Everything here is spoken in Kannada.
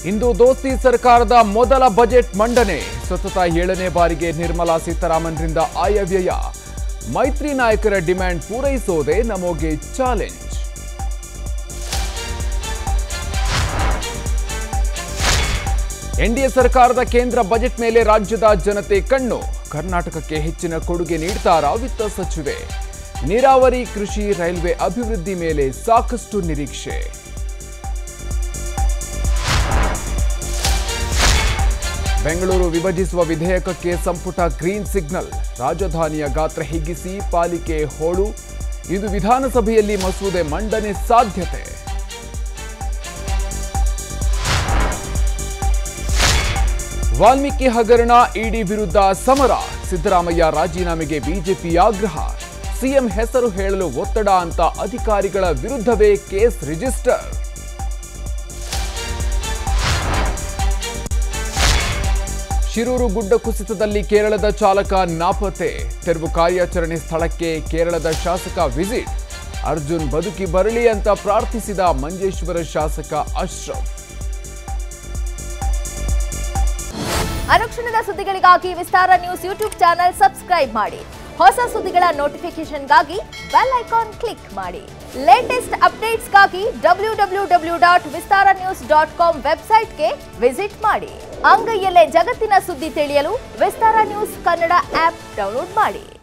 ಇಂದು ದೋಸ್ತಿ ಸರ್ಕಾರದ ಮೊದಲ ಬಜೆಟ್ ಮಂಡನೆ ಸತತ ಏಳನೇ ಬಾರಿಗೆ ನಿರ್ಮಲಾ ಸೀತಾರಾಮನ್ರಿಂದ ಆಯವ್ಯಯ ಮೈತ್ರಿ ನಾಯಕರ ಡಿಮ್ಯಾಂಡ್ ಪೂರೈಸೋದೇ ನಮೋಗೆ ಚಾಲೆಂಜ್ ಎನ್ಡಿಎ ಸರ್ಕಾರದ ಕೇಂದ್ರ ಬಜೆಟ್ ಮೇಲೆ ರಾಜ್ಯದ ಜನತೆ ಕಣ್ಣು ಕರ್ನಾಟಕಕ್ಕೆ ಹೆಚ್ಚಿನ ಕೊಡುಗೆ ನೀಡ್ತಾರಾ ವಿತ್ತ ಸಚಿವೆ ನೀರಾವರಿ ಕೃಷಿ ರೈಲ್ವೆ ಅಭಿವೃದ್ಧಿ ಮೇಲೆ ಸಾಕಷ್ಟು ನಿರೀಕ್ಷೆ ಬೆಂಗಳೂರು ವಿಭಜಿಸುವ ವಿಧೇಯಕಕ್ಕೆ ಸಂಪುಟ ಗ್ರೀನ್ ಸಿಗ್ನಲ್ ರಾಜಧಾನಿಯ ಗಾತ್ರ ಹಿಗ್ಗಿಸಿ ಪಾಲಿಕೆ ಹೋಳು ಇದು ವಿಧಾನಸಭೆಯಲ್ಲಿ ಮಸೂದೆ ಮಂಡನೆ ಸಾಧ್ಯತೆ ವಾಲ್ಮೀಕಿ ಹಗರಣ ಇಡಿ ವಿರುದ್ಧ ಸಮರ ಸಿದ್ದರಾಮಯ್ಯ ರಾಜೀನಾಮೆಗೆ ಬಿಜೆಪಿ ಆಗ್ರಹ ಸಿಎಂ ಹೆಸರು ಹೇಳಲು ಒತ್ತಡ ಅಂತ ಅಧಿಕಾರಿಗಳ ವಿರುದ್ಧವೇ ಕೇಸ್ ರಿಜಿಸ್ಟರ್ ಶಿರೂರು ಗುಡ್ಡ ಕುಸಿತದಲ್ಲಿ ಕೇರಳದ ಚಾಲಕ ನಾಪತ್ತೆ ತೆರವು ಕಾರ್ಯಾಚರಣೆ ಸ್ಥಳಕ್ಕೆ ಕೇರಳದ ಶಾಸಕ ವಿಸಿಟ್ ಅರ್ಜುನ್ ಬದುಕಿ ಬರಲಿ ಅಂತ ಪ್ರಾರ್ಥಿಸಿದ ಮಂಜೇಶ್ವರ ಶಾಸಕ ಅಶ್ರಫ್ ಅನುಕ್ಷಣದ ಸುದ್ದಿಗಳಿಗಾಗಿ Vistara news YouTube channel subscribe ಮಾಡಿ ಹೊಸ ಸುದ್ದಿಗಳ ನೋಟಿಫಿಕೇಶನ್ಗಾಗಿ ಬೆಲ್ ಐಕಾನ್ ಕ್ಲಿಕ್ ಮಾಡಿ ಲೇಟೆಸ್ಟ್ ಅಪ್ಡೇಟ್ಸ್ಗಾಗಿ W W W dot Vistara news dot com ವೆಬ್ಸೈಟ್ಗೆ ವಿಸಿಟ್ ಮಾಡಿ ಅಂಗೈಯಲ್ಲೇ ಜಗತ್ತಿನ ಸುದ್ದಿ ತಿಳಿಯಲು Vistara news Kannada app download ಮಾಡಿ